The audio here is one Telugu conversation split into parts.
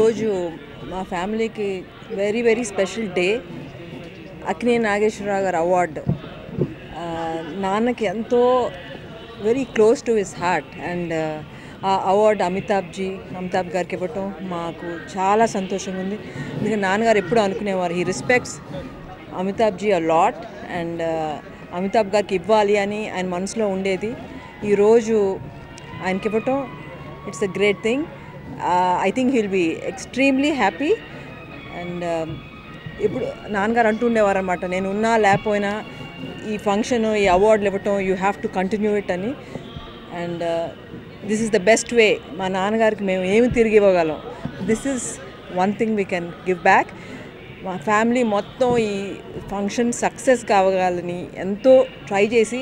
ఈరోజు మా ఫ్యామిలీకి very very special day Akkineni Nageswara Rao గారు అవార్డు ఆ, నాన్నకి ఎంతో very close to his heart and uh award Amitabh ji Amitabh గారికి ఇవ్వటం మాకు చాలా సంతోషంగా ఉంది ఎందుకంటే నాన్నగారు ఎప్పుడు అనుకునేవారు he respects Amitabh ji a lot and Amitabh గారికి ఇవ్వాలి అని ఆయన మనసులో ఉండేది ఈరోజు ఆయనకి ఇవ్వటం it's a great thing I think he'll be extremely happy and ఇప్పుడు నాన్నగారు అంటుండేవారు అనమాట నేను ఉన్నా లేకపోయినా ఈ ఫంక్షన్ ఈ అవార్డులు ఇవ్వటం you have to continue it అని and this is the best way మా నాన్నగారికి మేము ఏమి తిరిగి ఇవ్వగలం this is one thing we can give back మా ఫ్యామిలీ మొత్తం ఈ ఫంక్షన్ సక్సెస్ కావాలని ఎంతో ట్రై చేసి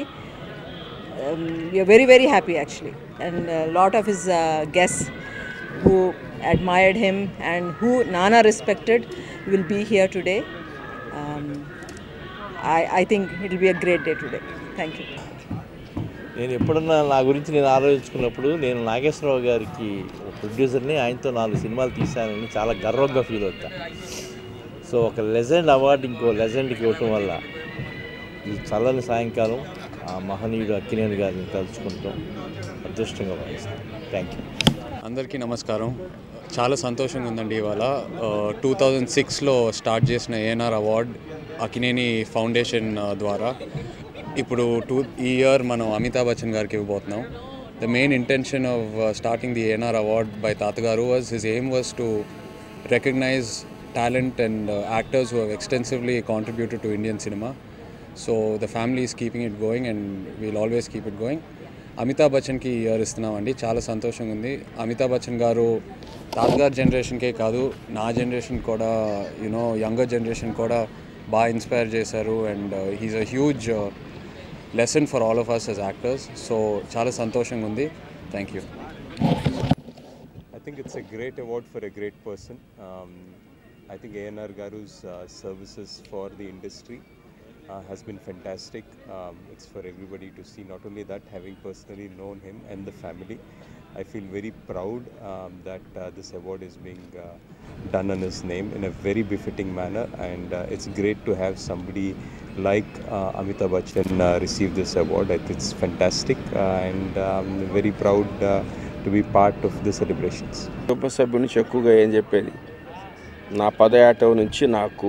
we're very very happy actually and lot of his guests who admired him and who Nana respected will be here today. Um, I, I think it will be a great day today. Thank you. నేను ఎప్పుడన్నా నా గురించి నేను ఆలోచించుకున్నప్పుడు నేను నాగేశ్వరరావు గారికి ఒక ప్రొడ్యూసర్ని ఆయనతో నాలుగు సినిమాలు తీశానని చాలా గర్వంగా ఫీల్ అవుతా సో ఒక లెజెండ్ అవార్డు ఇంకో లెజెండ్కి ఇవ్వటం వల్ల ఈ చల్లని సాయంకాలం ఆ మహనీయుడు అక్కినేని గారిని తలుచుకుంటాం అదృష్టంగా భావిస్తాం థ్యాంక్ యూ అందరికీ నమస్కారం చాలా సంతోషంగా ఉందండి ఇవాళ టూ థౌజండ్ సిక్స్లో స్టార్ట్ చేసిన ఏఎన్ఆర్ అవార్డ్ అకినేని ఫౌండేషన్ ఆ, ద్వారా ఇప్పుడు టూ ఈ ఇయర్ మనం అమితాబ్ బచ్చన్ గారికి ఇవ్వబోతున్నాం the main intention of starting the ANR award by తాతగారు was his aim was to recognize talent and actors who have extensively contributed to Indian cinema so the family is keeping it going and we'll always keep it going Amitabh బచ్చన్కి ఇయర్ ఇస్తున్నామండి చాలా సంతోషంగా ఉంది అమితాబ్ బచ్చన్ గారు తాతగారి జనరేషన్కే కాదు నా జనరేషన్ కూడా యూనో యంగర్ జనరేషన్ కూడా బాగా ఇన్స్పైర్ చేశారు and he's a huge lesson for all of us as actors so చాలా సంతోషంగా ఉంది thank you I think it's a great award for a great person. Um, I think ANR Garu's uh, services for the industry uh, has been fantastic. Um, it's for everybody to see. Not only that, having personally known him and the family, I feel very proud um, that uh, this award is being uh, done in his name in a very befitting manner. And uh, it's great to have somebody like uh, Amitabh Bachchan uh, receive this award. I think it's fantastic, uh, and I'm very proud uh, to be part of the celebrations. కుటుంబ సభ్యుల నుంచి ఎక్కువగా ఏం చెప్పేది నా పదయాటం నుంచి నాకు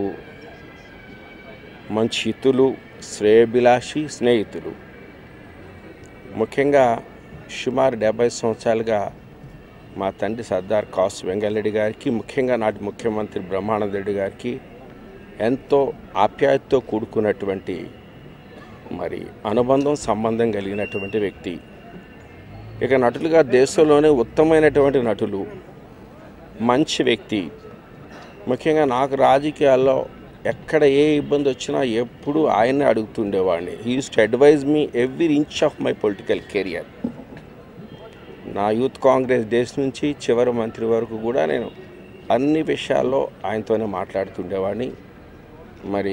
మంచి హితులు శ్రేయభిలాషి స్నేహితులు ముఖ్యంగా సుమారు డెబ్బై సంవత్సరాలుగా మా తండ్రి సర్దార్ కాసు వెంగళరెడ్డి గారికి ముఖ్యంగా నాటి ముఖ్యమంత్రి బ్రహ్మానంద రెడ్డి గారికి ఎంతో ఆప్యాయతతో కూడుకున్నటువంటి మరి అనుబంధం సంబంధం కలిగినటువంటి వ్యక్తి ఇక నటులుగా దేశంలోనే ఉత్తమమైనటువంటి నటులు మంచి వ్యక్తి ముఖ్యంగా నాకు రాజకీయాల్లో ఎక్కడ ఏ ఇబ్బంది వచ్చినా ఎప్పుడు ఆయన్నే అడుగుతుండేవాడిని he's to advise me every inch of my political career నా యూత్ కాంగ్రెస్ డేస్ నుంచి చివరి మంత్రి వరకు కూడా నేను అన్ని విషయాల్లో ఆయనతోనే మాట్లాడుతుండేవాడిని మరి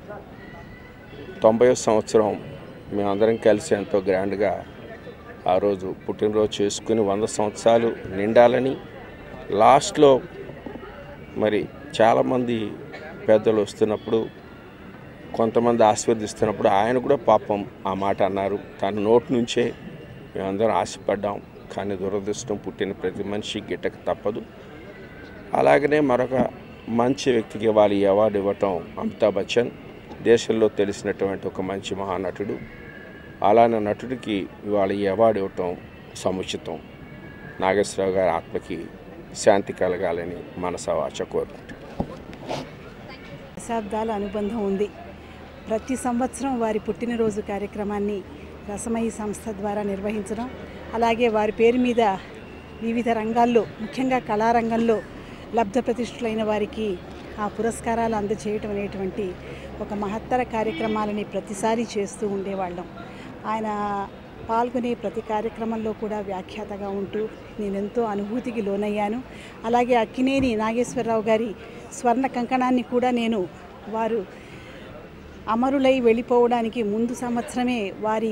తొంభై సంవత్సరం మేమందరం కలిసి ఎంతో గ్రాండ్గా ఆ రోజు పుట్టినరోజు చేసుకుని వంద సంవత్సరాలు నిండాలని లాస్ట్లో మరి చాలామంది పెద్దలు వస్తున్నప్పుడు కొంతమంది ఆశీర్వదిస్తున్నప్పుడు ఆయన కూడా పాపం ఆ మాట అన్నారు తన నోటి నుంచే మేమందరం ఆశపడ్డాం కానీ దురదృష్టం పుట్టిన ప్రతి మనిషి గిట్టక తప్పదు అలాగనే మరొక మంచి వ్యక్తికి ఇవ్వాలి ఈ అవార్డు ఇవ్వటం అమితాబ్ బచ్చన్ దేశంలో తెలిసినటువంటి ఒక మంచి మహానటుడు అలానే నటుడికి ఇవాళ ఈ అవార్డు ఇవ్వటం సముచితం నాగేశ్వరరావు గారి ఆత్మకి శాంతి కలగాలని మనసా వాచ కోరుకుంటున్నాను దశాబ్దాల అనుబంధం ఉంది ప్రతి సంవత్సరం వారి పుట్టినరోజు కార్యక్రమాన్ని రసమయి సంస్థ ద్వారా నిర్వహించడం అలాగే వారి పేరు మీద వివిధ రంగాల్లో ముఖ్యంగా కళారంగంలో లబ్ధ ప్రతిష్ఠులైన వారికి ఆ పురస్కారాలు అందచేయటం అనేటువంటి ఒక మహత్తర కార్యక్రమాలని ప్రతిసారి చేస్తూ ఉండేవాళ్ళం ఆయన పాల్గొనే ప్రతి కార్యక్రమంలో కూడా వ్యాఖ్యాతగా ఉంటూ నేనెంతో అనుభూతికి లోనయ్యాను అలాగే అక్కినేని నాగేశ్వరరావు గారి స్వర్ణ కంకణాన్ని కూడా నేను వారు అమరులై వెళ్ళిపోవడానికి ముందు సంవత్సరమే వారి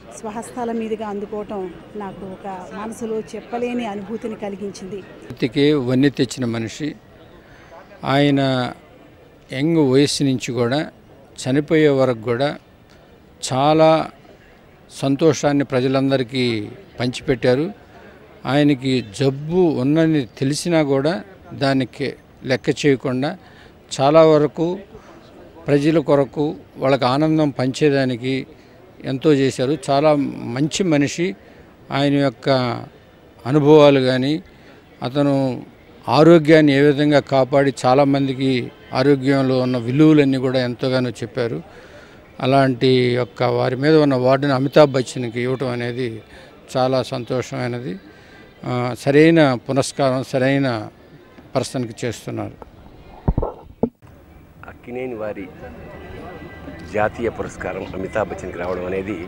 స్వహస్తాల మీదుగా అందుకోవటం నాకు ఒక మనసులో చెప్పలేని అనుభూతిని కలిగించింది వ్యక్తికి వన్నె తెచ్చిన మనిషి ఆయన యంగ్ వయస్సు నుంచి కూడా చనిపోయే వరకు కూడా చాలా సంతోషాన్ని ప్రజలందరికీ పంచిపెట్టారు ఆయనకి జబ్బు ఉన్నని తెలిసినా కూడా దానికి లెక్క చేయకుండా చాలా వరకు ప్రజల కొరకు వాళ్ళకి ఆనందం పంచేదానికి ఎంతో చేశారు చాలా మంచి మనిషి ఆయన యొక్క అనుభవాలు కానీ అతను ఆరోగ్యాన్ని ఏ విధంగా కాపాడి చాలామందికి ఆరోగ్యంలో ఉన్న విలువలన్నీ కూడా ఎంతగానో చెప్పారు అలాంటి యొక్క వారి మీద ఉన్న వార్డుని అమితాబ్ బచ్చన్కి ఇవ్వటం అనేది చాలా సంతోషమైనది ఆ, సరైన పురస్కారం సరైన పర్సన్కి చేస్తున్నారు అక్కినేని వారి జాతీయ పురస్కారం అమితాబ్ బచ్చన్కి రావడం అనేది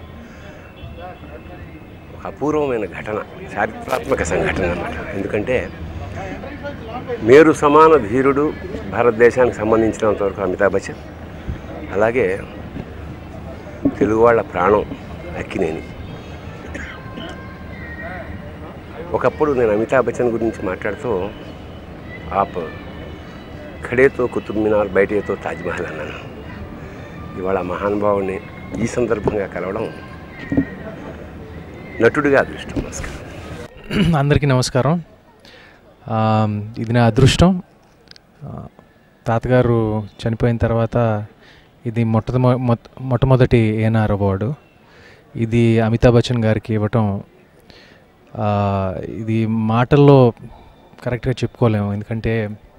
ఒక అపూర్వమైన ఘటన చారిత్రాత్మక సంఘటన అన్నమాట ఎందుకంటే మేరు సమాన ధీరుడు భారతదేశానికి సంబంధించినంత వరకు అమితాబ్ బచ్చన్ అలాగే తెలుగు వాళ్ళ ప్రాణం అక్కినేని ఒకప్పుడు నేను అమితాబ్ బచ్చన్ గురించి మాట్లాడుతూ ఆప్ ఖడేతో కుతుబ్ మినార్ బయటేతో తాజ్మహల్ అన్నాను ఇవాళ ఆ మహానుభావుని ఈ సందర్భంగా కలవడం నటుడిగా అదృష్టం నమస్కారం అందరికీ నమస్కారం ఆ, ఇది నా అదృష్టం ఆ, తాతగారు చనిపోయిన తర్వాత ఇది మొట్టమొ మొట్- మొట్టమొదటి ఏఎన్ఆర్ అవార్డు ఇది అమితాబ్ బచ్చన్ గారికి ఇవ్వటం ఆ, ఇది మాటల్లో కరెక్ట్గా చెప్పుకోలేము ఎందుకంటే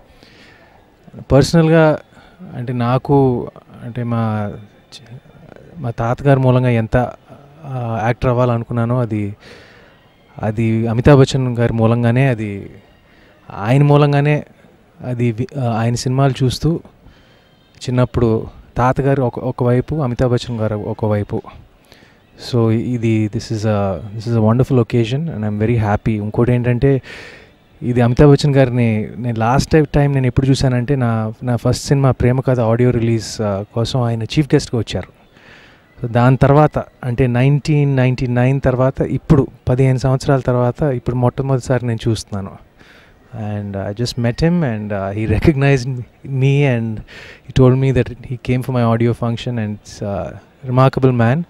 పర్సనల్గా అంటే నాకు అంటే మా చి- మా తాతగారి మూలంగా ఎంత ఆ, యాక్టర్ అవ్వాలనుకున్నానో అది అది అమితాబ్ బచ్చన్ గారి మూలంగానే అది ఆయన మూలంగానే అది వి- ఆ, ఆయన సినిమాలు చూస్తూ చిన్నప్పుడు తాతగారు ఒక ఒకవైపు అమితాబ్ బచ్చన్ గారు ఒకవైపు సో ఇది this is this is a wonderful occasion and I'm very happy ఇంకోటి ఏంటంటే ఇది అమితాబ్ బచ్చన్ గారిని నేను లాస్ట్ టైం నేను ఎప్పుడు చూశానంటే నా నా ఫస్ట్ సినిమా ప్రేమ కథ ఆడియో రిలీజ్ ఆ, కోసం ఆయన చీఫ్ గెస్ట్గా వచ్చారు సో దాని తర్వాత అంటే నైన్టీన్ నైంటీ నైన్ తర్వాత ఇప్పుడు పదిహేను సంవత్సరాల తర్వాత ఇప్పుడు మొట్టమొదటిసారి నేను చూస్తున్నాను and I just met him and he recognize me and he told me that he came for my audio function and it's remarkable man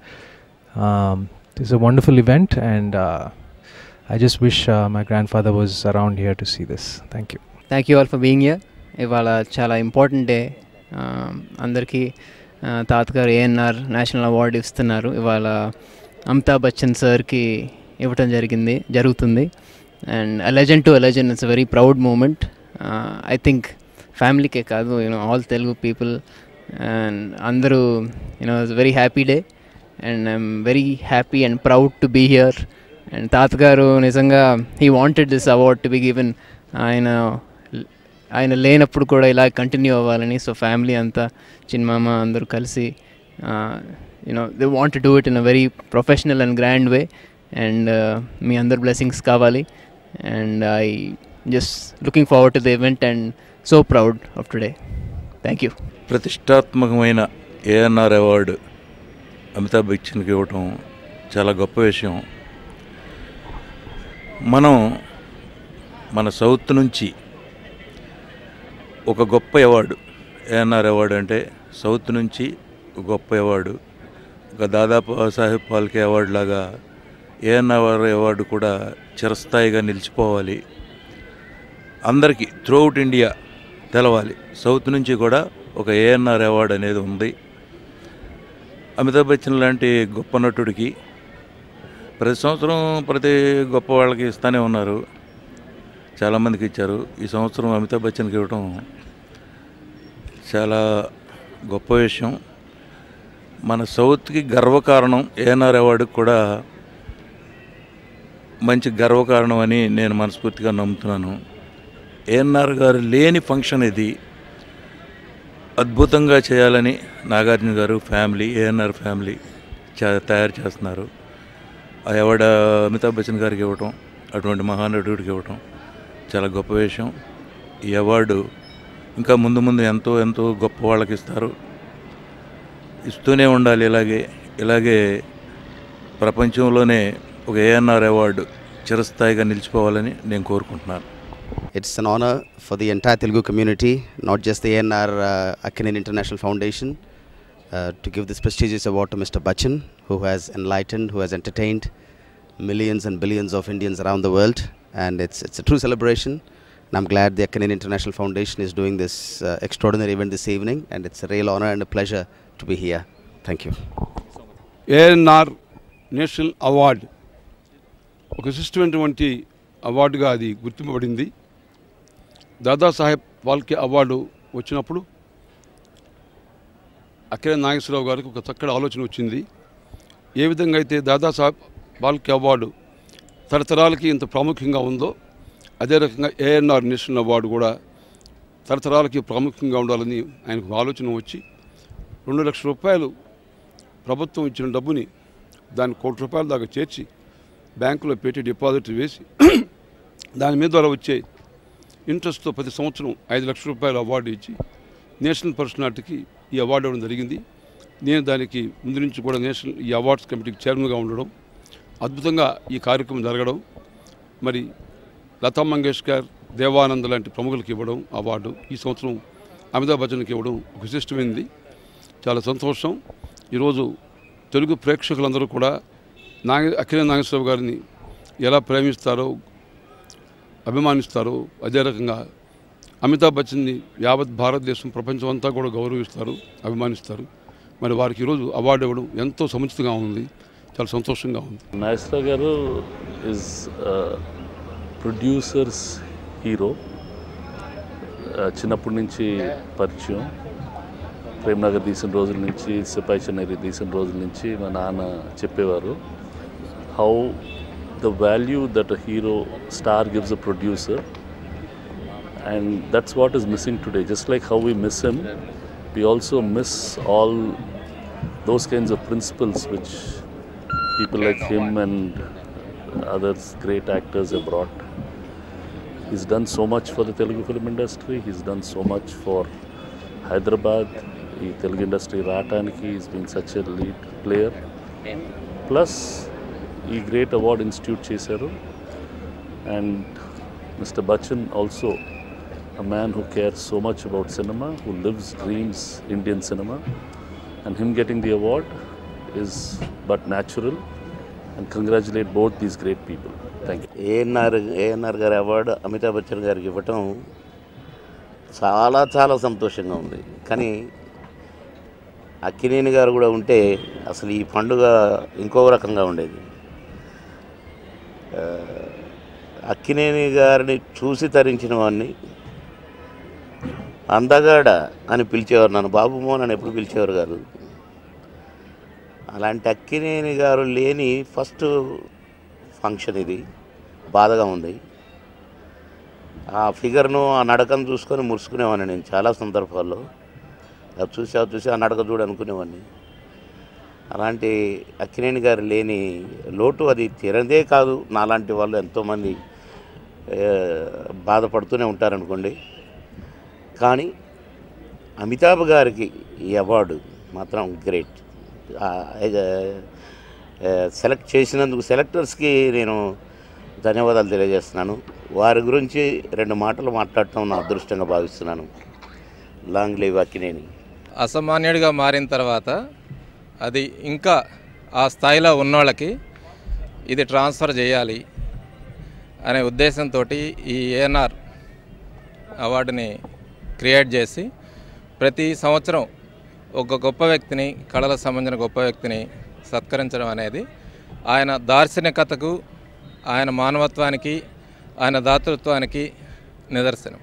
it's a wonderful event and I just wish my grandfather was around here to see this thank you thank you all for being here ఇవాళ చాలా ఇంపార్టెంట్ డే అందరికీ ఆ, తాతగారు ఏఎన్ఆర్ నేషనల్ అవార్డు ఇస్తున్నారు ఇవాళ అమితాబ్ బచ్చన్ సార్కి ఇవ్వటం జరిగింది జరుగుతుంది and a legend to a legend it's very proud moment I think ఫ్యామిలీకే కాదు you know all Telugu people and అందరూ you know it's very happy day and I'm very happy and proud to be here and తాతగారు నిజంగా he wanted this award to be given ఆయన ఆయన లేనప్పుడు కూడా ఇలా కంటిన్యూ అవ్వాలని సో ఫ్యామిలీ అంతా చిన్నమామ అందరూ కలిసి you know they want do it in a very professional and grand way and మీ అందరు బ్లెస్సింగ్స్ కావాలి and I just looking forward to the event and so proud of today thank you ప్రతిష్టాత్మకమైన ఏఎన్ఆర్ అవార్డు అమితాబ్ బచ్చన్కి ఇవ్వటం చాలా గొప్ప విషయం మనం మన సౌత్ నుంచి ఒక గొప్ప అవార్డు ఏఎన్ఆర్ అవార్డు అంటే సౌత్ నుంచి ఒక గొప్ప అవార్డు ఒక దాదాపు సాహెబ్ పాల్కే అవార్డు లాగా ఏఎన్ఆర్ అవార్డు కూడా చిరస్థాయిగా నిలిచిపోవాలి అందరికీ త్రూఅవుట్ ఇండియా తెలవాలి సౌత్ నుంచి కూడా ఒక ఏఎన్ఆర్ అవార్డు అనేది ఉంది అమితాబ్ బచ్చన్ లాంటి గొప్ప నటుడికి ప్రతి సంవత్సరం ప్రతి గొప్ప వాళ్ళకి ఇస్తూనే ఉన్నారు చాలామందికి ఇచ్చారు ఈ సంవత్సరం అమితాబ్ బచ్చన్కి ఇవ్వడం చాలా గొప్ప విషయం మన సౌత్కి గర్వకారణం ఏఎన్ఆర్ అవార్డుకి కూడా మంచి గర్వకారణం అని నేను మనస్ఫూర్తిగా నమ్ముతున్నాను ఏఎన్ఆర్ గారు లేని ఫంక్షన్ ఇది అద్భుతంగా చేయాలని నాగార్జున గారు ఫ్యామిలీ ఏఎన్ఆర్ ఫ్యామిలీ చా- తయారు చేస్తున్నారు ఆ అవార్డు అమితాబ్ బచ్చన్ గారికి ఇవ్వటం అటువంటి మహానటుడికి ఇవ్వటం చాలా గొప్ప విషయం ఈ అవార్డు ఇంకా ముందు ముందు ఎంతో ఎంతో గొప్ప వాళ్ళకి ఇస్తారు ఇస్తూనే ఉండాలి ఇలాగే ఇలాగే ప్రపంచంలోనే ఒక ఏఎన్ఆర్ అవార్డు చిరస్థాయిగా నిలిచిపోవాలని నేను కోరుకుంటున్నాను It's an honor for the entire Telugu community, not just the ANR uh, Akinen International Foundation, uh, to give this prestigious award to Mr. Bachchan, who has enlightened, who has entertained millions and billions of Indians around the world. And it's, it's a true celebration. And I'm glad the Akinen International Foundation is doing this uh, extraordinary event this evening. And it's a real honor and a pleasure to be here. Thank you. ANR national award ఒక విశిష్టమైనటువంటి అవార్డుగా అది గుర్తింపబడింది దాదాసాహెబ్ ఫాల్కే అవార్డు వచ్చినప్పుడు అక్కినే నాగేశ్వరరావు గారికి ఒక చక్కటి ఆలోచన వచ్చింది ఏ విధంగా అయితే దాదాసాహెబ్ ఫాల్కే అవార్డు తరతరాలకి ఇంత ప్రాముఖ్యంగా ఉందో అదే రకంగా ఏఎన్ఆర్ నేషనల్ అవార్డు కూడా తరతరాలకి ప్రాముఖ్యంగా ఉండాలని ఆయనకు ఆలోచన వచ్చి రెండు లక్షల రూపాయలు ప్రభుత్వం ఇచ్చిన డబ్బుని దాన్ని కోటి రూపాయల దాకా చేర్చి బ్యాంకులో పెట్టి డిపాజిట్ వేసి దాని మీద ద్వారా వచ్చే ఇంట్రెస్ట్తో ప్రతి సంవత్సరం ఐదు లక్షల రూపాయల అవార్డు ఇచ్చి నేషనల్ పర్సనాలిటీకి ఈ అవార్డు ఇవ్వడం జరిగింది నేను దానికి ముందు నుంచి కూడా నేషనల్ ఈ అవార్డ్స్ కమిటీకి చైర్మన్గా ఉండడం అద్భుతంగా ఈ కార్యక్రమం జరగడం మరి లతా మంగేష్కర్ దేవానంద్ లాంటి ప్రముఖులకు ఇవ్వడం అవార్డు ఈ సంవత్సరం అమితాబ్ బచ్చన్కి ఇవ్వడం ఒక విశిష్టమైనది చాలా సంతోషం ఈరోజు తెలుగు ప్రేక్షకులందరూ కూడా నాగ అఖిల నాగేశ్వరరావు గారిని ఎలా ప్రేమిస్తారో అభిమానిస్తారో అదే రకంగా అమితాబ్ బచ్చన్ని యావత్ భారతదేశం ప్రపంచం అంతా కూడా గౌరవిస్తారు అభిమానిస్తారు మరి వారికి ఈరోజు అవార్డు ఇవ్వడం ఎంతో సముచితంగా ఉంది చాలా సంతోషంగా ఉంది నాగేశ్వరరావు గారు ఇస్ ప్రొడ్యూసర్స్ హీరో చిన్నప్పటి నుంచి పరిచయం ప్రేమ్నగర్ తీసిన రోజుల నుంచి సిపాయి చెన్నైరి తీసిన రోజుల నుంచి మా నాన్న చెప్పేవారు how the value that a hero star gives a producer and that's what is missing today just like how we miss him we also miss all those kinds of principles which people like him and others great actors have brought. He's done so much for the Telugu film industry. He's done so much for Hyderabad. The Telugu industry రావటానికి he's been such a lead player. Plus ఈ గ్రేట్ అవార్డ్ ఇన్స్టిట్యూట్ చేశారు and mister Bachchan also a man who cares so much about cinema, who lives, dreams Indian cinema, and him getting the award is but natural. And congratulate both these great people. Thank you. ANR ANR గారి అవార్డు అమితాబ్ బచ్చన్ గారికి ఇవ్వటం చాలా చాలా సంతోషంగా ఉంది కానీ అక్కినేని గారు కూడా ఉంటే అసలు ఈ పండుగ ఇంకో రకంగా ఉండేది ఆ, అక్కినేని గారిని చూసి తరించిన వాడిని అందగాడ అని పిలిచేవారు నన్ను బాబు మోహన్ అని ఎప్పుడు పిలిచేవారు కాదు అలాంటి అక్కినేని గారు లేని ఫస్ట్ ఫంక్షన్ ఇది బాధగా ఉంది ఆ ఫిగర్ను ఆ నడకను చూసుకొని మురుసుకునేవాడిని నేను చాలా సందర్భాల్లో అది చూసి అది చూసి ఆ నడక చూడు అనుకునేవాడిని అలాంటి అక్కినేని గారు లేని లోటు అది తీరదే కాదు నాలాంటి వాళ్ళు ఎంతోమంది ఏ, బాధపడుతూనే ఉంటారనుకోండి కానీ అమితాబ్ గారికి ఈ అవార్డు మాత్రం గ్రేట్ సెలెక్ట్ చేసినందుకు సెలెక్టర్స్కి నేను ధన్యవాదాలు తెలియజేస్తున్నాను వారి గురించి రెండు మాటలు మాట్లాడటం నా అదృష్టంగా భావిస్తున్నాను లాంగ్ లీవ్ అక్కినేని అసామాన్యుడిగా మారిన తర్వాత అది ఇంకా ఆ స్థాయిలో ఉన్నోళ్ళకి ఇది ట్రాన్స్ఫర్ చేయాలి అనే ఉద్దేశంతో ఈ ఏఎన్ఆర్ అవార్డుని క్రియేట్ చేసి ప్రతి సంవత్సరం ఒక గొప్ప వ్యక్తిని కళలకు సంబంధించిన గొప్ప వ్యక్తిని సత్కరించడం అనేది ఆయన దార్శనికతకు ఆయన మానవత్వానికి ఆయన దాతృత్వానికి నిదర్శనం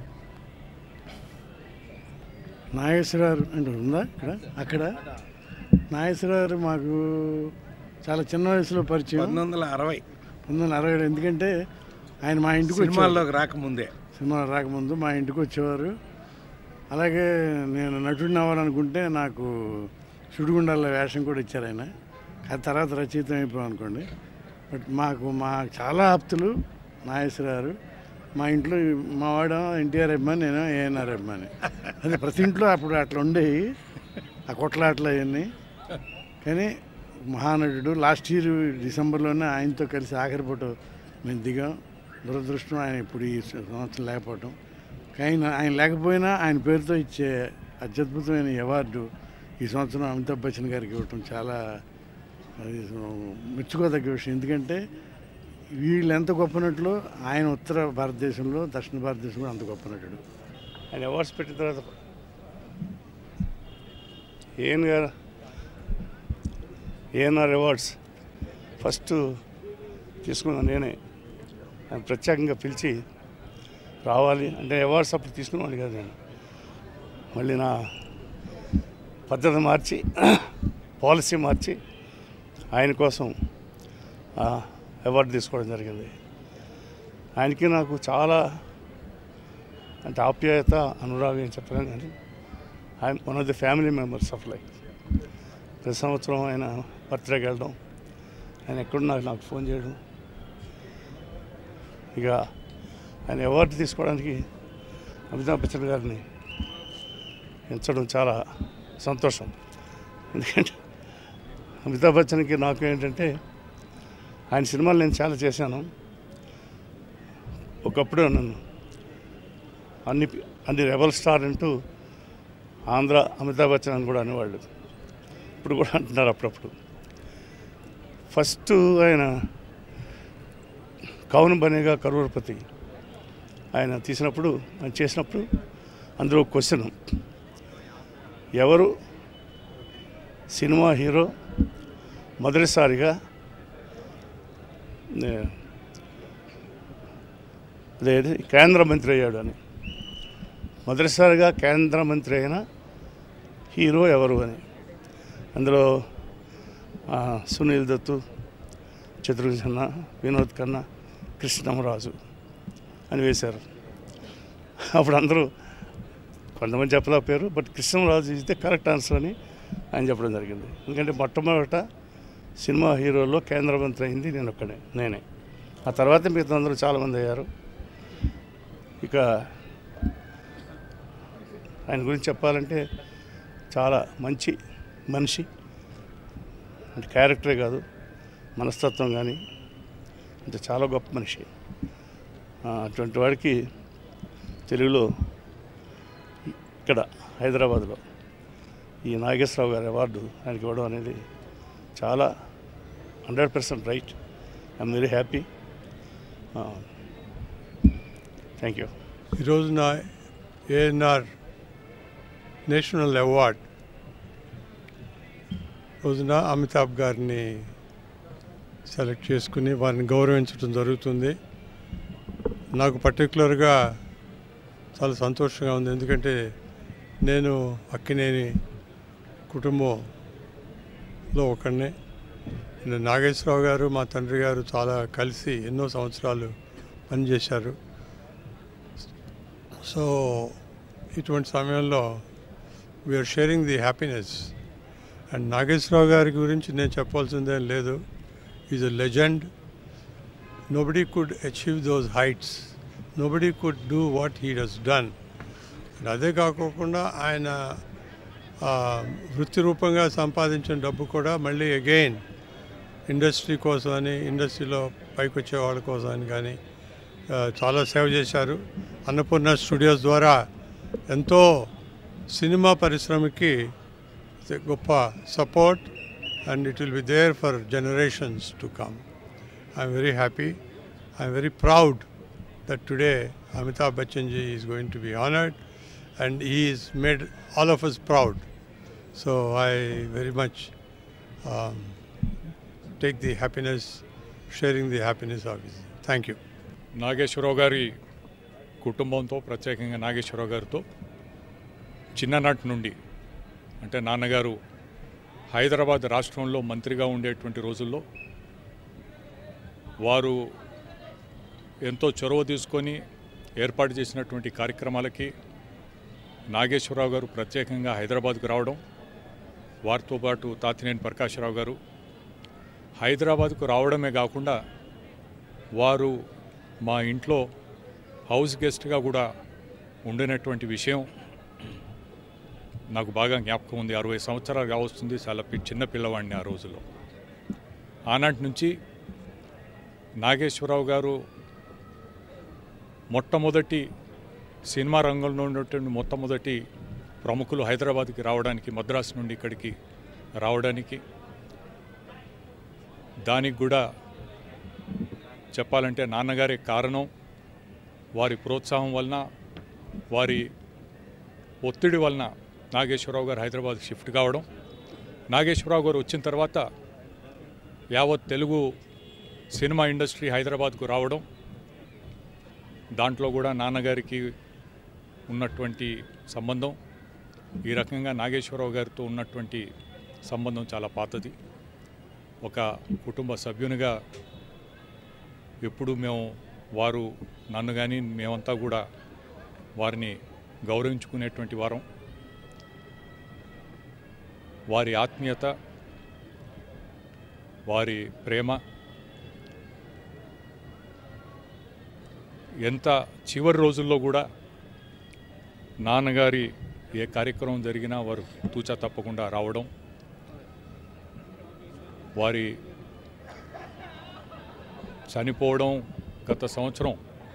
నాగేశ్వరరావు అంటే ఉందా ఇక్కడ అక్కడ నాగేశ్వరరావు మాకు చాలా చిన్న వయసులో పరిచయం పంతొమ్మిది వందల అరవై పంతొమ్మిది వందల అరవై ఎందుకంటే ఆయన మా ఇంటికి సినిమాల్లోకి వచ్చేవారు. రాకముందే సినిమా రాకముందు మా ఇంటికి వచ్చేవారు అలాగే నేను నటుడిని అవ్వాలనుకుంటే నాకు సుడిగుండాల వేషం కూడా ఇచ్చారు ఆయన ఆ తర్వాత రచయితం అయిపోయాం అనుకోండి బట్ మాకు మా చాలా ఆప్తులు నాగేశ్వరరావు మా ఇంట్లో మా వాడు ఎన్టీఆర్ అభిమాని నేను ఏఎన్ఆర్ అభిమాని అది ప్రతి ఇంట్లో అప్పుడు అట్లా ఉండేవి ఆ కొట్లాట్లు అవన్నీ కానీ మహానటుడు లాస్ట్ ఇయర్ డిసెంబర్లోనే ఆయనతో కలిసి ఆఖరి ఫోటో మేము దిగాం దురదృష్టం ఆయన ఇప్పుడు ఈ సంవత్సరం లేకపోవటం కానీ ఆయన లేకపోయినా ఆయన పేరుతో ఇచ్చే అత్యద్భుతమైన అవార్డు ఈ సంవత్సరం అమితాబ్ బచ్చన్ గారికి ఇవ్వటం చాలా అది మెచ్చుకోదగ్గ విషయం ఎందుకంటే వీళ్ళు ఎంత గొప్ప నటులో ఆయన ఉత్తర భారతదేశంలో దక్షిణ భారతదేశంలో అంత గొప్ప నటుడు ఆయన అవార్డ్స్ పెట్టిన తర్వాత ఏఎన్ గారు ఏఎన్ఆర్ అవార్డ్స్ ఫస్ట్ తీసుకున్నా నేనే ఆయన ప్రత్యేకంగా పిలిచి రావాలి అంటే అవార్డ్స్ అప్పుడు తీసుకున్నాను కదా నేను మళ్ళీ నా పద్ధతి మార్చి పాలసీ మార్చి ఆయన కోసం అవార్డు తీసుకోవడం జరిగింది ఆయనకి నాకు చాలా అంటే ఆప్యాయత అనురాగం ఏం చెప్పలేను కానీ I'm one of the family members of life ప్రతి సంవత్సరం ఆయన బర్త్డేకి వెళ్ళడం ఆయన ఎక్కడున్నా నాకు ఫోన్ చేయడం ఇక ఆయన అవార్డు తీసుకోవడానికి అమితాబ్ బచ్చన్ గారిని ఎంచడం చాలా సంతోషం ఎందుకంటే అమితాబ్ బచ్చన్కి నాకు ఏంటంటే ఆయన సినిమాలు నేను చాలా చేశాను ఒకప్పుడు నన్ను అన్ని అన్ని రెబల్ స్టార్ అంటూ ఆంధ్ర అమితాబ్ బచ్చన్ అని కూడా అనేవాళ్ళు ఇప్పుడు కూడా అంటున్నారు అప్పుడప్పుడు ఫస్ట్ ఆయన కౌన బనేగా కరూరపతి ఆయన తీసినప్పుడు ఆయన చేసినప్పుడు అందులో క్వశ్చన్ ఎవరు సినిమా హీరో మొదటిసారిగా ఏ, అదేది కేంద్ర మంత్రి అయ్యాడు అని మొదటిసారిగా కేంద్ర మంత్రి అయిన హీరో ఎవరు అని అందులో ఆ, సునీల్ దత్తు చతుర్భుజ ఖన్నా వినోద్ ఖన్నా కృష్ణమరాజు అని వేశారు అప్పుడు అందరూ కొంతమంది చెప్పలే పేరు బట్ కృష్ణమరాజు ఇస్తే కరెక్ట్ ఆన్సర్ అని ఆయన చెప్పడం జరిగింది ఎందుకంటే మొట్టమొదట సినిమా హీరోలో కేంద్ర మంత్రి అయింది నేను ఒక్కడే నేనే ఆ తర్వాత మిగతా అందరూ చాలామంది అయ్యారు ఇక ఆయన గురించి చెప్పాలంటే చాలా మంచి మనిషి అంటే క్యారెక్టరే కాదు మనస్తత్వం కానీ అంటే చాలా గొప్ప మనిషి ఆ, అటువంటి వాడికి తెలుగులో ఇక్కడ హైదరాబాద్లో ఈ నాగేశ్వరరావు గారి అవార్డు ఆయనకి ఇవ్వడం అనేది చాలా hundred percent right I'm very happy thank you ఈ రోజున ఏఎన్ఆర్ నేషనల్ అవార్డ్ రోజున అమితాబ్ గారిని సెలెక్ట్ చేసుకుని వారిని గౌరవించడం జరుగుతుంది నాకు పర్టికులర్గా చాలా సంతోషంగా ఉంది ఎందుకంటే నేను అక్కినేని కుటుంబంలో ఒకడిని నేను నాగేశ్వరరావు గారు మా తండ్రి గారు చాలా కలిసి ఎన్నో సంవత్సరాలు పనిచేశారు సో ఇటువంటి సమయంలో we are sharing the happiness and Nageswararao గారి గురించి నేను చెప్పాల్సిందేం లేదు is a legend nobody could achieve those heights nobody could do what he does done and అదే కాకోకుండా ఆయన ఆ, వృత్తి రూపంగా సంపాదించిన డబ్బు కూడా మళ్ళీ అగైన్ ఇండస్ట్రీ కోసం అని ఇండస్ట్రీలో పైకి వచ్చే వాళ్ళ కోసం అని కానీ ఆ, చాలా సేవ చేశారు అన్నపూర్ణ స్టూడియోస్ ద్వారా ఎంతో సినిమా పరిశ్రమకి గొప్ప support and it will be there for generations to come I'm very happy I'm very proud that today Amitabh Bachchan ji is going to be honored and he has made all of us proud. So I very much um, take the happiness, sharing the happiness of it. Thank you. Nageswararao గారి కుటుంబంతో ప్రత్యేకంగా నాగేశ్వరరావు గారితో చిన్ననాటి నుండి అంటే నాన్నగారు హైదరాబాద్ రాష్ట్రంలో మంత్రిగా ఉండేటువంటి రోజుల్లో వారు ఎంతో చొరవ తీసుకొని ఏర్పాటు చేసినటువంటి కార్యక్రమాలకి నాగేశ్వరరావు గారు ప్రత్యేకంగా హైదరాబాద్కు రావడం వారితో పాటు తాతినేని ప్రకాశ్రావు గారు హైదరాబాద్కు రావడమే కాకుండా వారు మా ఇంట్లో హౌస్ గెస్ట్గా కూడా ఉండినటువంటి విషయం నాకు బాగా జ్ఞాపకం ఉంది అరవై సంవత్సరాలు కావస్తుంది చాలా పి- చిన్న పిల్లవాడిని ఆ రోజుల్లో ఆనాటి నుంచి నాగేశ్వరరావు గారు మొట్టమొదటి సినిమా రంగంలో ఉన్నటువంటి మొట్టమొదటి ప్రముఖులు హైదరాబాద్కి రావడానికి మద్రాసు నుండి ఇక్కడికి రావడానికి దానికి కూడా చెప్పాలంటే నాన్నగారే కారణం వారి ప్రోత్సాహం వలన వారి ఒత్తిడి వలన నాగేశ్వరరావు గారు హైదరాబాద్ షిఫ్ట్ కావడం నాగేశ్వరరావు గారు వచ్చిన తర్వాత యావత్ తెలుగు సినిమా ఇండస్ట్రీ హైదరాబాద్కు రావడం దాంట్లో కూడా నాన్నగారికి ఉన్నటువంటి సంబంధం ఈ రకంగా నాగేశ్వరరావు గారితో ఉన్నటువంటి సంబంధం చాలా పాతది ఒక కుటుంబ సభ్యునిగా ఎప్పుడు మేము వారు నన్ను కానీ మేమంతా కూడా వారిని గౌరవించుకునేటువంటి వారం వారి ఆత్మీయత వారి ప్రేమ ఎంత చివరి రోజుల్లో కూడా నాన్నగారి ఏ కార్యక్రమం జరిగినా వారు తూచా తప్పకుండా రావడం వారి చనిపోవడం గత సంవత్సరం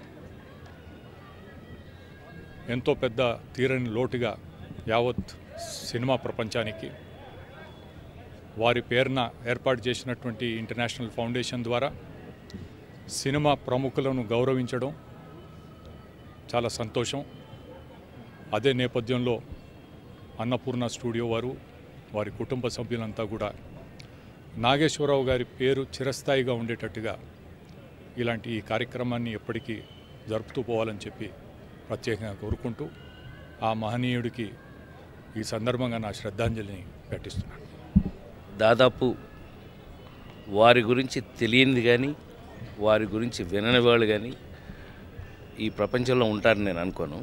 ఎంతో పెద్ద తీరని లోటుగా యావత్ సినిమా ప్రపంచానికి వారి పేరున ఏర్పాటు చేసినటువంటి ఇంటర్నేషనల్ ఫౌండేషన్ ద్వారా సినిమా ప్రముఖులను గౌరవించడం చాలా సంతోషం అదే నేపథ్యంలో అన్నపూర్ణ స్టూడియో వారు వారి కుటుంబ సభ్యులంతా కూడా నాగేశ్వరరావు గారి పేరు చిరస్థాయిగా ఉండేటట్టుగా ఇలాంటి ఈ కార్యక్రమాన్ని ఎప్పటికీ జరుపుతూ పోవాలని చెప్పి ప్రత్యేకంగా కోరుకుంటూ ఆ మహనీయుడికి ఈ సందర్భంగా నా శ్రద్ధాంజలిని ఘటిస్తున్నాను దాదాపు వారి గురించి తెలియనిది కానీ వారి గురించి వినని వాళ్ళు కానీ ఈ ప్రపంచంలో ఉంటారని నేను అనుకోను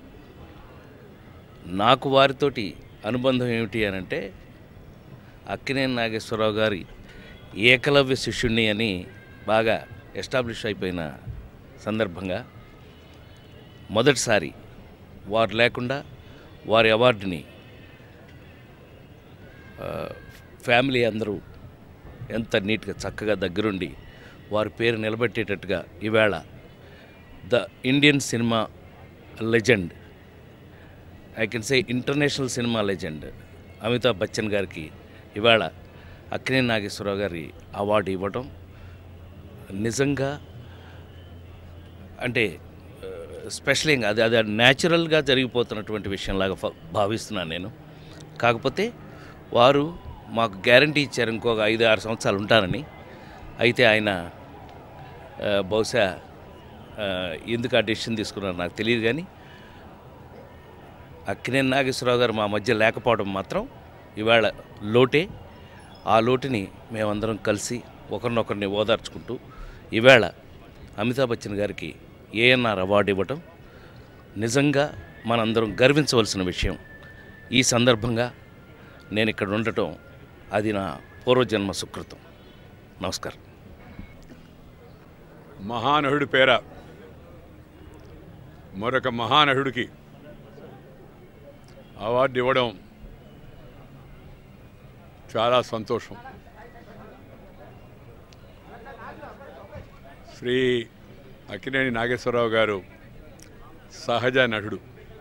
నాకు వారితోటి అనుబంధం ఏమిటి అని అంటే అక్కినేని నాగేశ్వరరావు గారి ఏకలవ్య శిష్యుణ్ణి అని బాగా ఎస్టాబ్లిష్ అయిపోయిన సందర్భంగా మొదటిసారి వారు లేకుండా వారి అవార్డుని ఆ, ఫ్యామిలీ అందరూ ఎంత నీట్గా చక్కగా దగ్గరుండి వారి పేరు నిలబెట్టేటట్టుగా ఈవేళ the Indian cinema legend I can say international cinema legend Amitabh Bachchan గారికి ఇవాళ అక్కినే నాగేశ్వరరావు గారి అవార్డు ఇవ్వడం నిజంగా అంటే స్పెషలింగ్ అది అది న్యాచురల్గా జరిగిపోతున్నటువంటి విషయంలాగా ఫ- భావిస్తున్నాను నేను కాకపోతే వారు మాకు గ్యారంటీ ఇచ్చారు ఇంకొక ఐదు ఆరు సంవత్సరాలు ఉంటానని అయితే ఆయన ఆ, బహుశా ఆ, ఎందుకు ఆ డెసిషన్ తీసుకున్నారో నాకు తెలియదు కానీ అక్కినేని నాగేశ్వరరావు గారు మా మధ్య లేకపోవడం మాత్రం ఇవాళ లోటే ఆ లోటుని మేమందరం కలిసి ఒకరినొకరిని ఓదార్చుకుంటూ ఈవేళ అమితాబ్ బచ్చన్ గారికి ఏఎన్ఆర్ అవార్డు ఇవ్వటం నిజంగా మనందరం గర్వించవలసిన విషయం ఈ సందర్భంగా నేను ఇక్కడ ఉండటం అది నా పూర్వజన్మ సుకృతం నమస్కారం మహానహుడి పేర మరొక మహానహుడికి అవార్డు ఇవ్వడం చాలా సంతోషం శ్రీ అక్కినేని నాగేశ్వరరావు గారు సహజ నటుడు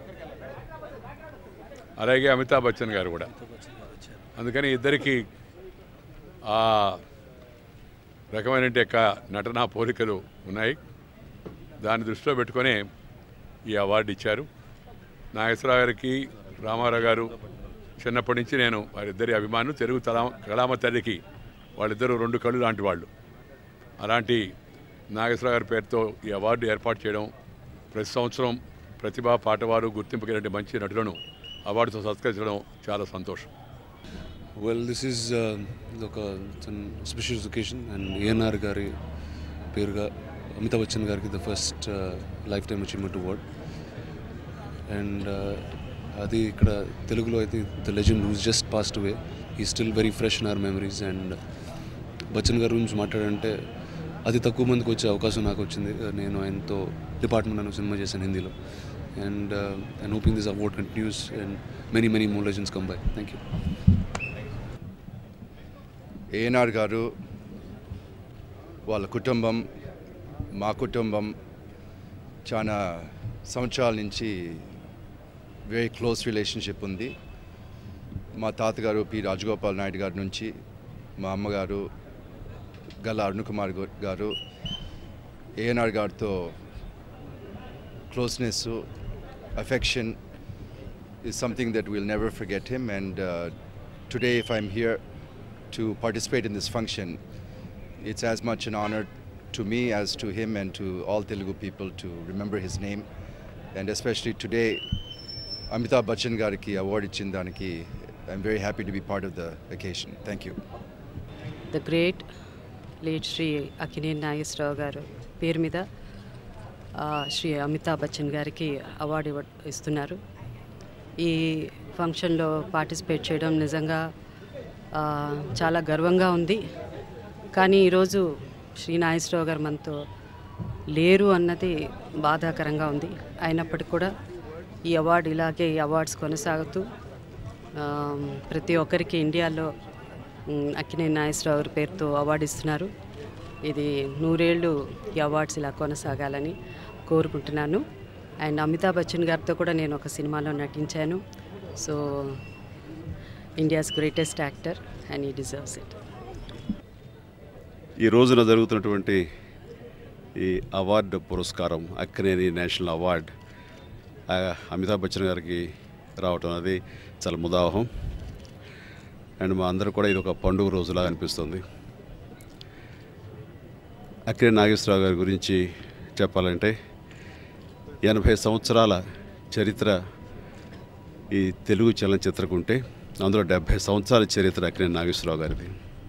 అలాగే అమితాబ్ బచ్చన్ గారు కూడా అందుకని ఇద్దరికి ఆ రకమైన యొక్క నటనా పోలికలు ఉన్నాయి దాన్ని దృష్టిలో పెట్టుకొని ఈ అవార్డు ఇచ్చారు నాగేశ్వరరావు గారికి రామారావు గారు చిన్నప్పటి నుంచి నేను వారిద్దరి అభిమానులు తెలుగు తలా కళామ తల్లికి వాళ్ళిద్దరూ రెండు కళ్ళు లాంటి వాళ్ళు అలాంటి నాగేశ్వరరావు గారి పేరుతో ఈ అవార్డు ఏర్పాటు చేయడం ప్రతి సంవత్సరం ప్రతిభా పాటవారు గుర్తింపు కలిగిన మంచి నటులను అవార్డుతో సత్కరించడం చాలా సంతోషం Well, this is uh, ఒక స్పెషల్ ఒకేషన్ అండ్ ఏఎన్ఆర్ గారి పేరుగా అమితాబ్ బచ్చన్ గారికి the first lifetime achievement award and అది ఇక్కడ తెలుగులో అయితే the legend who's just passed away he still very fresh in our memories and Bachchan గారి గురించి మాట్లాడంటే అతి తక్కువ మందికి వచ్చే అవకాశం నాకు వచ్చింది నేను ఆయనతో డిపార్ట్మెంట్ అనే సినిమా చేశాను హిందీలో and and hoping this award continues and many many more legends come by thank you ANR garu వాళ్ళ కుటుంబం మా కుటుంబం చాలా సంవత్సరాల నుంచి వెరీ క్లోజ్ రిలేషన్షిప్ ఉంది మా తాతగారు పి రాజగోపాల్ నాయుడు గారి నుంచి మా అమ్మగారు గల్లా అరుణ్ కుమార్ గా- గారు ఏఎన్ఆర్ గారితో closeness affection is something that we'll never forget him. And uh, today, if I'm here to participate in this function, it's as much an honor to me as to him and to all Telugu people to remember his name. And especially today, Amitabh Bachchan Gariki award Chindaniki. I'm very happy to be part of the occasion. Thank you. The great late Shri Akkineni Nageswararao గారు పేరు మీద ఆ, శ్రీ అమితాబ్ బచ్చన్ గారికి అవార్డు ఇవ్వ ఇస్తున్నారు ఈ ఫంక్షన్లో పార్టిసిపేట్ చేయడం నిజంగా ఆ, చాలా గర్వంగా ఉంది కానీ ఈరోజు శ్రీ నాగేశ్వరరావు గారు మనతో లేరు అన్నది బాధాకరంగా ఉంది అయినప్పటికీ కూడా ఈ అవార్డు ఇలాగే ఈ అవార్డ్స్ కొనసాగుతూ ఆ, ప్రతి ఒక్కరికి ఇండియాలో మ్, అక్కినేని నాగేశ్వరరావు గారి పేరుతో అవార్డు ఇస్తున్నారు ఇది నూరేళ్ళు ఈ అవార్డ్స్ ఇలా కొనసాగాలని కోరుకుంటున్నాను అండ్ అమితాబ్ బచ్చన్ గారితో కూడా నేను ఒక సినిమాలో నటించాను so India's greatest actor and he deserves it ఈ రోజున జరుగుతున్నటువంటి ఈ అవార్డు పురస్కారం అక్కినేని నేషనల్ అవార్డ్ ఆ, అమితాబ్ బచ్చన్ గారికి రావటం అనేది చాలా ముదావహం అండ్ మా అందరూ కూడా ఇది ఒక పండుగ రోజులా అనిపిస్తుంది అక్కినేని నాగేశ్వరరావు గారి గురించి చెప్పాలంటే ఎనభై సంవత్సరాల చరిత్ర ఈ తెలుగు చలనచిత్రకు ఉంటే అందులో డెబ్భై సంవత్సరాల చరిత్ర అక్కినేని నాగేశ్వరరావు గారిది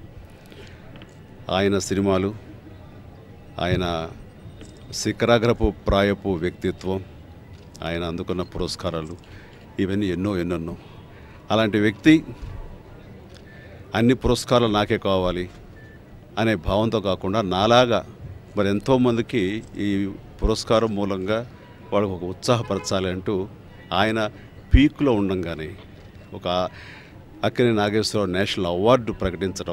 ఆయన సినిమాలు ఆయన శిఖరాగ్రపు ప్రాయపు వ్యక్తిత్వం ఆయన అందుకున్న పురస్కారాలు ఇవన్నీ ఎన్నో ఎన్నెన్నో అలాంటి వ్యక్తి అన్ని పురస్కారాలు నాకే కావాలి అనే భావంతో కాకుండా నాలాగా మరి ఎంతోమందికి ఈ పురస్కారం మూలంగా వాళ్ళకు ఒక ఉత్సాహపరచాలి అంటూ ఆయన పీక్లో ఉండంగానే ఒక అక్కినే నాగేశ్వరరావు నేషనల్ అవార్డు ప్రకటించడం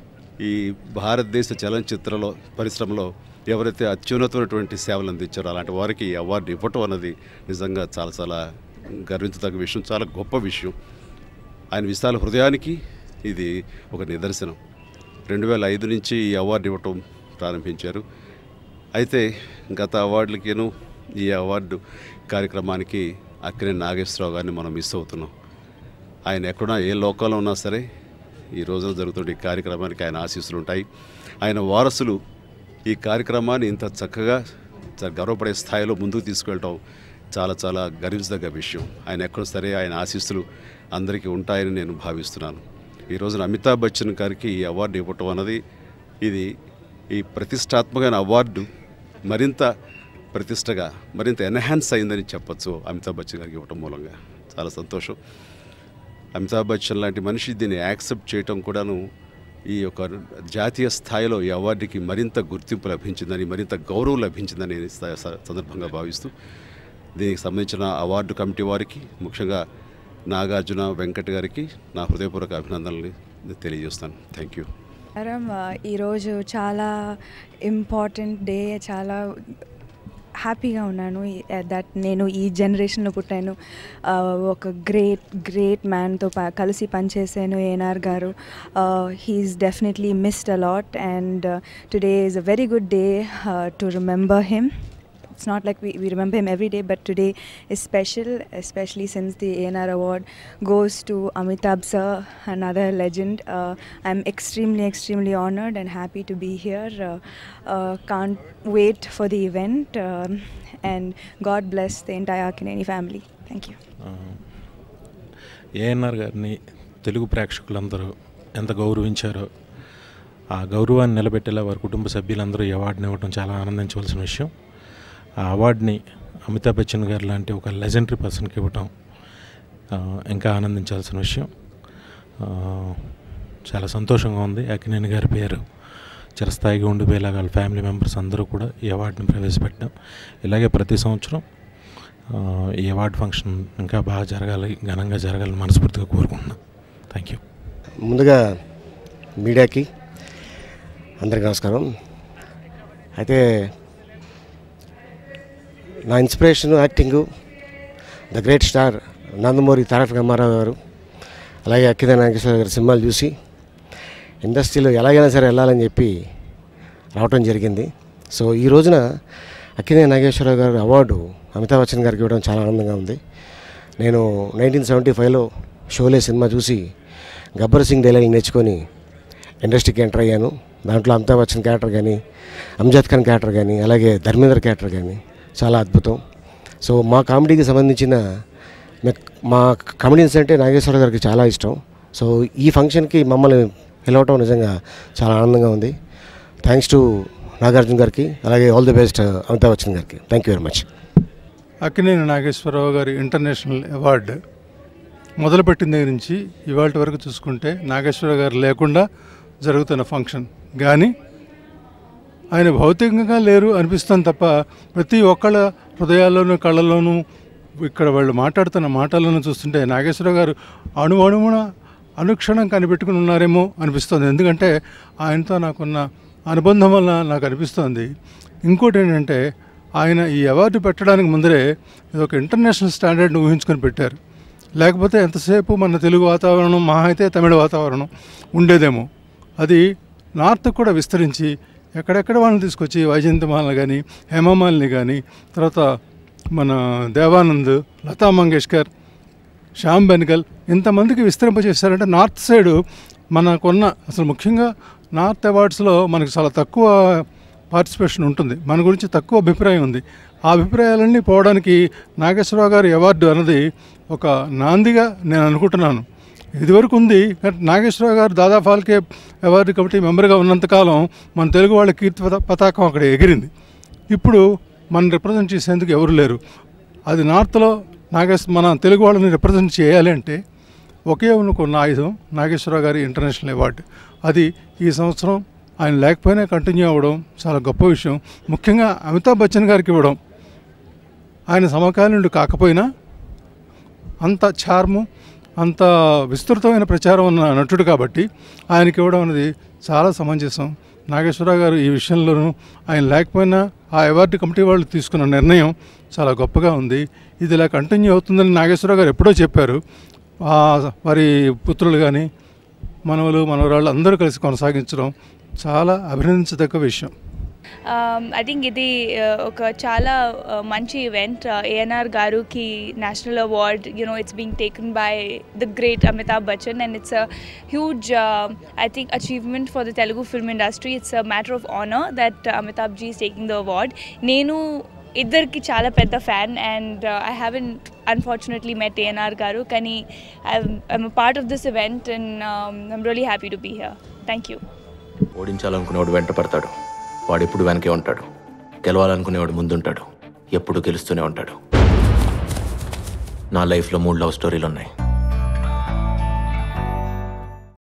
ఈ భారతదేశ చలనచిత్రలో పరిశ్రమలో ఎవరైతే అత్యున్నతమైనటువంటి సేవలు అందించారో అలాంటి వారికి ఈ అవార్డు ఇవ్వటం అన్నది నిజంగా చాలా చాలా గర్వించదగ్గ విషయం చాలా గొప్ప విషయం ఆయన విశాల హృదయానికి ఇది ఒక నిదర్శనం రెండు వేల ఐదు నుంచి ఈ అవార్డు ఇవ్వటం ప్రారంభించారు అయితే గత అవార్డులకేను ఈ అవార్డు కార్యక్రమానికి అక్కడే నాగేశ్వరరావు గారిని మనం మిస్ అవుతున్నాం ఆయన ఎక్కడున్నా ఏ లోకంలో ఉన్నా సరే ఈ రోజున జరుగుతున్న ఈ కార్యక్రమానికి ఆయన ఆశీస్సులు ఉంటాయి ఆయన వారసులు ఈ కార్యక్రమాన్ని ఇంత చక్కగా చాలా గర్వపడే స్థాయిలో ముందుకు తీసుకెళ్ళటం చాలా చాలా గర్వించదగ్గ విషయం ఆయన ఎక్కడ సరే ఆయన ఆశీస్సులు అందరికీ ఉంటాయని నేను భావిస్తున్నాను ఈ రోజున అమితాబ్ బచ్చన్ గారికి ఈ అవార్డు ఇవ్వటం అన్నది ఇది ఈ ప్రతిష్టాత్మకమైన అవార్డు మరింత ప్రతిష్టగా మరింత ఎన్హాన్స్ అయిందని చెప్పొచ్చు అమితాబ్ బచ్చన్ గారికి ఇవ్వటం మూలంగా చాలా సంతోషం అమితాబ్ బచ్చన్ లాంటి మనిషి దీన్ని యాక్సెప్ట్ చేయటం కూడాను ఈ యొక్క జాతీయ స్థాయిలో ఈ అవార్డుకి మరింత గుర్తింపు లభించిందని మరింత గౌరవం లభించిందని స- స- సందర్భంగా భావిస్తూ దీనికి సంబంధించిన అవార్డు కమిటీ వారికి ముఖ్యంగా నాగార్జున వెంకట్ గారికి నా హృదయపూర్వక అభినందనలు తెలియజేస్తాను థ్యాంక్ యూ నమస్కారం ఆ, ఈరోజు చాలా ఇంపార్టెంట్ డే చాలా హ్యాపీగా ఉన్నాను దట్ నేను ఈ జనరేషన్లో పుట్టాను ఆ, ఒక గ్రేట్ గ్రేట్ మ్యాన్తో ప కలిసి పనిచేసాను ANR garu he is definitely missed a lot and today is a very good day to remember him it's not like we, we remember him every day, but today is special, especially since the ANR award goes to Amitabh sir, another legend. Uh, I'm extremely, extremely honored and happy to be here. Uh, uh, can't wait for the event, um, and God bless the entire Akineni family. Thank you. ANR గారిని తెలుగు ప్రేక్షకులందరూ ఎంత గౌరవించారో ఆ గౌరవాన్ని నిలబెట్టేలా వారి కుటుంబ సభ్యులందరూ ఈ అవార్డుని ఇవ్వడం చాలా ఆనందించవలసిన విషయం ఆ అవార్డుని అమితాబ్ బచ్చన్ గారు లాంటి ఒక లెజెండరీ పర్సన్కి ఇవ్వటం ఆ, ఇంకా ఆనందించాల్సిన విషయం ఆ, చాలా సంతోషంగా ఉంది అకినేని గారి పేరు చిరస్థాయిగా ఉండిపోయేలాగా వాళ్ళ ఫ్యామిలీ మెంబర్స్ అందరూ కూడా ఈ అవార్డుని ప్రవేశపెట్టాం ఇలాగే ప్రతి సంవత్సరం ఆ, ఈ అవార్డు ఫంక్షన్ ఇంకా బాగా జరగాలి ఘనంగా జరగాలని మనస్ఫూర్తిగా కోరుకుంటున్నాను థ్యాంక్ యూ ముందుగా మీడియాకి అందరికీ నమస్కారం అయితే నా inspiration acting the great star Nandamuri తారక రామారావు గారు అలాగే అక్కిద నాగేశ్వర గారి సినిమాలు చూసి ఇండస్ట్రీలో ఎలాగైనా సరే వెళ్ళాలని చెప్పి రావటం జరిగింది సో ఈ రోజున అక్కినే నాగేశ్వరరావు గారు అవార్డు అమితాబ్ బచ్చన్ గారికి ఇవ్వడం చాలా ఆనందంగా ఉంది నేను నైన్టీన్ సెవెంటీ ఫైవ్లో షోలే సినిమా చూసి గబ్బర్ సింగ్ డైలాగ్ నేర్చుకొని ఇండస్ట్రీకి ఎంటర్ అయ్యాను దాంట్లో అమితాబ్ బచ్చన్ క్యారెక్టర్ కానీ అంజద్ ఖాన్ క్యారెక్టర్ కానీ అలాగే ధర్మేంద్ర క్యారెక్టర్ కానీ చాలా అద్భుతం సో మా కామెడీకి సంబంధించిన మె- మా కమెడియన్స్ అంటే నాగేశ్వర గారికి చాలా ఇష్టం సో ఈ ఫంక్షన్కి మమ్మల్ని పిలవటం నిజంగా చాలా ఆనందంగా ఉంది థ్యాంక్స్ టు నాగార్జున గారికి అలాగే all the best Amitabh Bachchan గారికి thank you very much Akkineni Nageswararao గారి ఇంటర్నేషనల్ అవార్డు మొదలుపెట్టిన దగ్గర నుంచి ఇవాళ వరకు చూసుకుంటే నాగేశ్వరరావు గారు లేకుండా జరుగుతున్న ఫంక్షన్ కానీ ఆయన భౌతికంగా లేరు అనిపిస్తుంది తప్ప ప్రతి ఒక్కళ్ళ హృదయాల్లోనూ కళ్ళల్లోనూ ఇక్కడ వాళ్ళు మాట్లాడుతున్న మాటలను చూస్తుంటే నాగేశ్వరరావు గారు అణు అణువున అనుక్షణం కనిపెట్టుకుని ఉన్నారేమో అనిపిస్తుంది ఎందుకంటే ఆయనతో నాకున్న అనుబంధం వల్ల నాకు అనిపిస్తోంది ఇంకోటి ఏంటంటే ఆయన ఈ అవార్డు పెట్టడానికి ముందరే ఇది ఒక ఇంటర్నేషనల్ స్టాండర్డ్ని ఊహించుకొని పెట్టారు లేకపోతే ఎంతసేపు మన తెలుగు వాతావరణం మహా అయితే తమిళ వాతావరణం ఉండేదేమో అది నార్త్ కూడా విస్తరించి ఎక్కడెక్కడ వాళ్ళని తీసుకొచ్చి వైజయంతిమాలని కానీ హేమమాలిని కానీ తర్వాత మన దేవానంద్ లతా మంగేష్కర్ శ్యామ్ బెనగల్ ఇంతమందికి విస్తరింపజేశారంటే నార్త్ సైడ్ మనకున్న అసలు ముఖ్యంగా నార్త్ అవార్డ్స్లో మనకు చాలా తక్కువ పార్టిసిపేషన్ ఉంటుంది మన గురించి తక్కువ అభిప్రాయం ఉంది ఆ అభిప్రాయాలన్నీ పోవడానికి నాగేశ్వరరావు గారి అవార్డు అన్నది ఒక నాందిగా నేను అనుకుంటున్నాను ఇదివరకు ఉంది కానీ నాగేశ్వరరావు గారు దాదా ఫాల్కే అవార్డు కమిటీ మెంబర్గా ఉన్నంతకాలం మన తెలుగు వాళ్ళ కీర్తి పత- పతాకం అక్కడ ఎగిరింది ఇప్పుడు మన రిప్రజెంట్ చేసేందుకు ఎవరు లేరు అది నార్త్లో నాగేశ్వర మన తెలుగు వాళ్ళని రిప్రజెంట్ చేయాలి అంటే ఒకే ఉన్న ఆయుధం నాగేశ్వరరావు గారి ఇంటర్నేషనల్ అవార్డు అది ఈ సంవత్సరం ఆయన లేకపోయినా కంటిన్యూ అవ్వడం చాలా గొప్ప విషయం ముఖ్యంగా అమితాబ్ బచ్చన్ గారికి ఇవ్వడం ఆయన సమకాలీనుడు కాకపోయినా అంత చార్ము అంత విస్తృతమైన ప్రచారం ఉన్న నటుడు కాబట్టి ఆయనకి ఇవ్వడం అనేది చాలా సమంజసం నాగేశ్వరరావు గారు ఈ విషయంలోనూ ఆయన లేకపోయినా ఆ అవార్డు కమిటీ వాళ్ళు తీసుకున్న నిర్ణయం చాలా గొప్పగా ఉంది ఇది ఇలా కంటిన్యూ అవుతుందని నాగేశ్వరరావు గారు ఎప్పుడో చెప్పారు ఆ వారి పుత్రులు కానీ మనవలు మనవరాళ్ళు అందరూ కలిసి కొనసాగించడం చాలా అభినందించదగ్గ విషయం ఐ థింక్ ఇది uh, ఒక చాలా uh, మంచి ఈవెంట్ ఏఎన్ఆర్ గారుకి national award you know it's being taken by the great Amitabh Bachchan and it's a huge I think achievement for the Telugu film industry it's a matter of honour that Amitabh ji is taking the award నేను ఇద్దరికి చాలా పెద్ద fan and I haven't unfortunately met ANR garu కానీ I'm part of this event and I'm really happy to be here thank you ఓడించాలనుకునేవాడు వెంట పడతాడు వాడు ఎప్పుడు వెనకే ఉంటాడు గెలవాలనుకునేవాడు ముందుంటాడు ఎప్పుడు గెలుస్తూనే ఉంటాడు నా లైఫ్లో మూడు లవ్ స్టోరీలు ఉన్నాయి